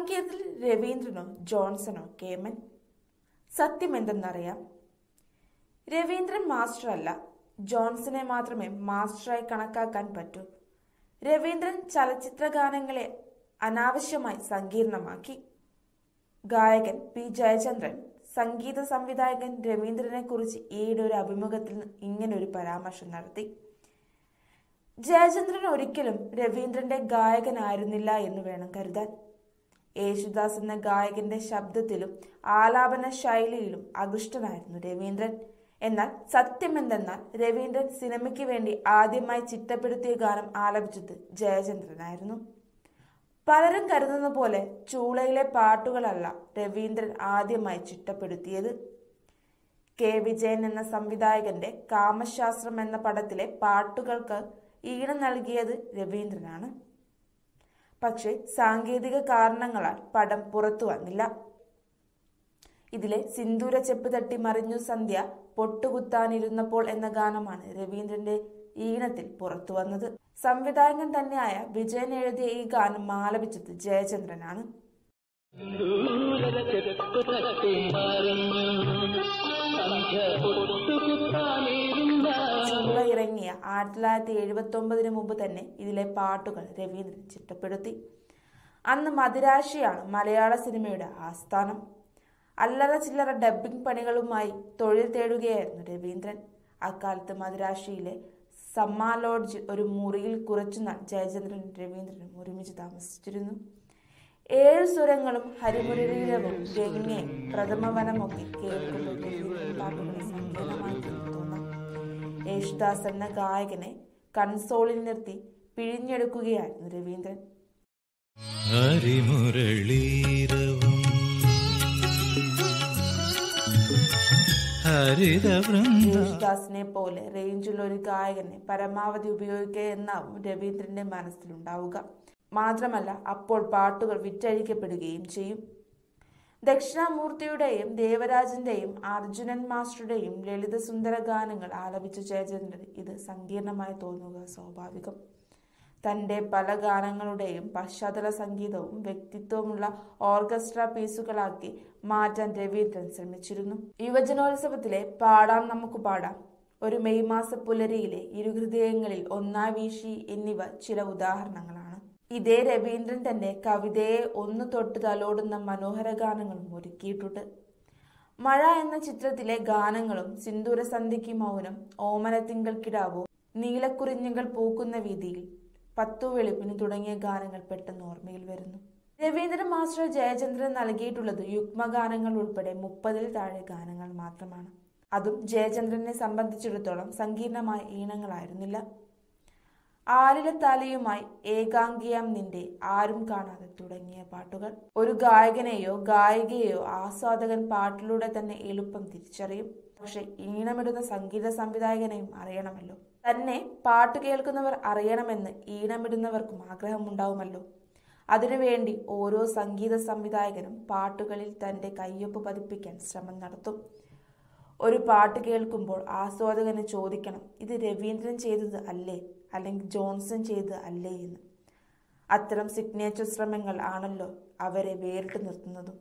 സംഗീതത്തിൽ രവീന്ദ്രനോ ജോൺസണോ കേമൻ സത്യം എന്തെന്നറിയാം രവീന്ദ്രൻ മാസ്റ്റർ അല്ല ജോൺസനെ മാത്രമേ മാസ്റ്ററായി കണക്കാക്കാൻ പറ്റൂ രവീന്ദ്രൻ ചലച്ചിത്ര ഗാനങ്ങളെ അനാവശ്യമായി സങ്കീർണമാക്കി ഗായകൻ പി ജയചന്ദ്രൻ സംഗീത സംവിധായകൻ രവീന്ദ്രനെ കുറിച്ച് ഈയിടെ ഒരു അഭിമുഖത്തിൽ ഇങ്ങനൊരു പരാമർശം നടത്തി ജയചന്ദ്രൻ ഒരിക്കലും രവീന്ദ്രന്റെ ഗായകനായിരുന്നില്ല എന്ന് വേണം കരുതാൻ യേശുദാസ് എന്ന ഗായകന്റെ ശബ്ദത്തിലും ആലാപന ശൈലിയിലും അകൃഷ്ടനായിരുന്നു രവീന്ദ്രൻ എന്നാൽ സത്യം എന്തെന്നാൽ രവീന്ദ്രൻ സിനിമയ്ക്ക് വേണ്ടി ആദ്യമായി ചിട്ടപ്പെടുത്തിയ ഗാനം ആലപിച്ചത് ജയചന്ദ്രനായിരുന്നു പലരും കരുതുന്ന പോലെ ചൂളയിലെ പാട്ടുകളല്ല രവീന്ദ്രൻ ആദ്യമായി ചിട്ടപ്പെടുത്തിയത് കെ വിജയൻ എന്ന സംവിധായകന്റെ കാമശാസ്ത്രം എന്ന പടത്തിലെ പാട്ടുകൾക്ക് ഈണം നൽകിയത് രവീന്ദ്രനാണ് പക്ഷേ സാങ്കേതിക കാരണങ്ങളാൽ പടം പുറത്തു വന്നില്ല ഇതിലെ സിന്ദൂര ചെപ്പ് തട്ടി മറിഞ്ഞു സന്ധ്യ പൊട്ടുകുത്താനിരുന്നപ്പോൾ എന്ന ഗാനമാണ് രവീന്ദ്രന്റെ ഈണത്തിൽ പുറത്തു വന്നത് സംവിധായകൻ തന്നെയായ വിജയൻ എഴുതിയ ഈ ഗാനം ആലപിച്ചത് ജയചന്ദ്രനാണ് ചെപ്പ് തട്ടി മറിഞ്ഞു സന്ധ്യ പൊട്ടുകുത്താനിരുന്ന ചൂള ഇറങ്ങിയ ആയിരത്തി തൊള്ളായിരത്തി എഴുപത്തി ഒമ്പതിന് മുമ്പ് തന്നെ ഇതിലെ പാട്ടുകൾ രവീന്ദ്രൻ ചിട്ടപ്പെടുത്തി അന്ന് മദിരാശിയാണ് മലയാള സിനിമയുടെ ആസ്ഥാനം അല്ലറ ചില്ലറ ഡബ്ബിംഗ് പണികളുമായി തൊഴിൽ തേടുകയായിരുന്നു രവീന്ദ്രൻ അക്കാലത്ത് മദിരാശിയിലെ സമ്മാ ലോഡ്ജിൽ ഒരു മുറിയിൽ കുറച്ചുനാൾ ജയചന്ദ്രൻ രവീന്ദ്രനും ഒരുമിച്ച് താമസിച്ചിരുന്നു ഏഴ് സ്വരങ്ങളും ഹരിമുരളീരവും ഗംഗയും പ്രഥമവനമൊക്കെ കേൾക്കുമ്പോൾ രവീന്ദ്രൻ പാട്ടുകൾ സങ്കീർണമായി തോന്നാം യേശുദാസ് എന്ന ഗായകനെ കൺസോളിൽ നിർത്തി പിഴിഞ്ഞെടുക്കുകയായിരുന്നു രവീന്ദ്രൻ ഹരിമുരളീരവും ഹരിതവൃന്ദ യേശുദാസിനെ പോലെ റേഞ്ചുള്ള ഒരു ഗായകനെ പരമാവധി ഉപയോഗിക്കുക എന്നാവും രവീന്ദ്രന്റെ മനസ്സിലുണ്ടാവുക മാത്രമല്ല അപ്പോൾ പാട്ടുകൾ വിറ്റഴിക്കപ്പെടുകയും ചെയ്യും ദക്ഷിണാമൂർത്തിയുടെയും ദേവരാജന്റെയും അർജുനൻ മാസ്റ്ററുടെയും ലളിതസുന്ദര ഗാനങ്ങൾ ആലപിച്ച ജയചന്ദ്രൻ ഇത് സങ്കീർണമായി തോന്നുക സ്വാഭാവികം തന്റെ പല ഗാനങ്ങളുടെയും പശ്ചാത്തല സംഗീതവും വ്യക്തിത്വമുള്ള ഓർക്കസ്ട്ര പീസുകളാക്കി മാറ്റാൻ രവീന്ദ്രൻ ശ്രമിച്ചിരുന്നു യുവജനോത്സവത്തിലെ പാടാം നമുക്ക് പാടാം ഒരു മെയ് മാസ പുലരിയിലെ ഇരുഹൃദയങ്ങളിൽ ഒന്നാ വീശി എന്നിവ ചില ഉദാഹരണങ്ങളാണ് ഇതേ രവീന്ദ്രൻ തന്റെ കവിതയെ ഒന്ന് തൊട്ട് തലോടുന്ന മനോഹര ഗാനങ്ങളും ഒരുക്കിയിട്ടുണ്ട് മഴ എന്ന ചിത്രത്തിലെ ഗാനങ്ങളും സിന്ദൂര സന്ധ്യയ്ക്ക് മൗനം ഓമനത്തിങ്കൾ കിടാവോ നീലക്കുറിഞ്ഞുകൾ പൂക്കുന്ന വീതിയിൽ പത്തു വെളുപ്പിന് തുടങ്ങിയ ഗാനങ്ങൾ പെട്ടെന്ന് ഓർമ്മയിൽ വരുന്നു രവീന്ദ്രൻ മാസ്റ്റർ ജയചന്ദ്രൻ നൽകിയിട്ടുള്ളത് യുഗ്മഗാനങ്ങൾ ഉൾപ്പെടെ മുപ്പതിൽ താഴെ ഗാനങ്ങൾ മാത്രമാണ് അതും ജയചന്ദ്രനെ സംബന്ധിച്ചിടത്തോളം സങ്കീർണമായ ഈണങ്ങളായിരുന്നില്ല ആലിലത്താലിയുമായി ഏകാംഗിയാം നിന്റെ ആരും കാണാതെ തുടങ്ങിയ പാട്ടുകൾ ഒരു ഗായകനെയോ ഗായികയെയോ ആസ്വാദകൻ പാട്ടിലൂടെ തന്നെ എളുപ്പം തിരിച്ചറിയും പക്ഷെ ഈണമിടുന്ന സംഗീത സംവിധായകനെയും അറിയണമല്ലോ തന്നെ പാട്ട് കേൾക്കുന്നവർ അറിയണമെന്ന് ഈണമിടുന്നവർക്കും ആഗ്രഹമുണ്ടാവുമല്ലോ അതിനുവേണ്ടി ഓരോ സംഗീത സംവിധായകനും പാട്ടുകളിൽ തന്റെ കയ്യൊപ്പ് പതിപ്പിക്കാൻ ശ്രമം നടത്തും ഒരു പാട്ട് കേൾക്കുമ്പോൾ ആസ്വാദകന് ചോദിക്കണം ഇത് രവീന്ദ്രൻ ചെയ്തത് അല്ലേ അല്ലെങ്കിൽ ജോൺസൺ ചെയ്തത് അല്ലേ എന്ന് അത്തരം സിഗ്നേച്ചർ ശ്രമങ്ങൾ ആണല്ലോ അവരെ വേറിട്ട് നിർത്തുന്നതും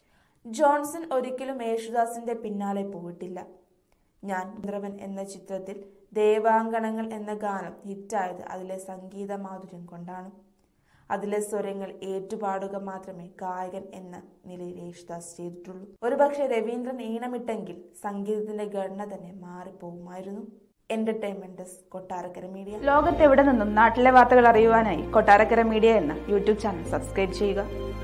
ജോൺസൺ ഒരിക്കലും യേശുദാസിന്റെ പിന്നാലെ പോയിട്ടില്ല ഞാൻ ചന്ദ്രവൻ എന്ന ചിത്രത്തിൽ ദേവാങ്കണങ്ങൾ എന്ന ഗാനം ഹിറ്റായത് അതിലെ സംഗീത മാധുര്യം കൊണ്ടാണ് അതിലെ സ്വരങ്ങൾ ഏറ്റുപാടുക മാത്രമേ ഗായകൻ എന്ന നിലയിൽ യേശുദാസ് ചെയ്തിട്ടുള്ളൂ ഒരുപക്ഷെ രവീന്ദ്രൻ ഈണമിട്ടെങ്കിൽ സംഗീതത്തിന്റെ ഘടന തന്നെ മാറിപ്പോകുമായിരുന്നു എന്റർടൈൻമെന്റ് ഡെസ്ക് കൊട്ടാരക്കര മീഡിയ ലോകത്തെവിടെ നിന്നും നാട്ടിലെ വാർത്തകൾ അറിയുവാനായി കൊട്ടാരക്കര മീഡിയ എന്ന യൂട്യൂബ് ചാനൽ സബ്സ്ക്രൈബ് ചെയ്യുക